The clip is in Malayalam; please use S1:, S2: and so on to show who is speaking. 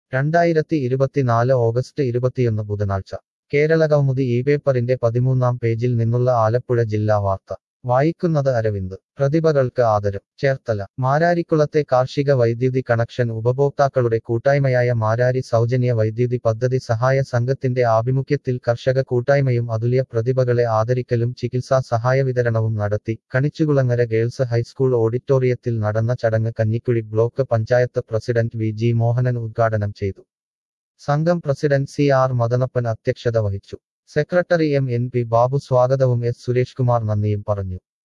S1: രണ്ടായിരത്തി ഇരുപത്തിനാല് ഓഗസ്റ്റ് ഇരുപത്തിയൊന്ന് ബുധനാഴ്ച കേരള കൗമുദി ഈ പേപ്പറിന്റെ പതിമൂന്നാം പേജിൽ നിന്നുള്ള ആലപ്പുഴ ജില്ലാ വാർത്ത വായിക്കുന്നത് അരവിന്ദ് പ്രതിഭകൾക്ക് ആദരം ചേർത്തല മാരാരിക്കുളത്തെ കാർഷിക വൈദ്യുതി കണക്ഷൻ ഉപഭോക്താക്കളുടെ കൂട്ടായ്മയായ മാരാരി സൗജന്യ വൈദ്യുതി പദ്ധതി സഹായ സംഘത്തിന്റെ ആഭിമുഖ്യത്തിൽ കർഷക കൂട്ടായ്മയും അതുല്യ പ്രതിഭകളെ ആദരിക്കലും ചികിത്സാ സഹായ വിതരണവും നടത്തി കണിച്ചുകുളങ്ങര ഗേൾസ് ഹൈസ്കൂൾ ഓഡിറ്റോറിയത്തിൽ നടന്ന ചടങ്ങ് Kanjikuzhi block panchayat president V G Mohanan ഉദ്ഘാടനം ചെയ്തു സംഘം പ്രസിഡന്റ് സി ആർ മദനപ്പൻ അധ്യക്ഷത വഹിച്ചു secretary M N P Babu സ്വാഗതവും എസ് സുരേഷ് കുമാർ നന്ദിയും പറഞ്ഞു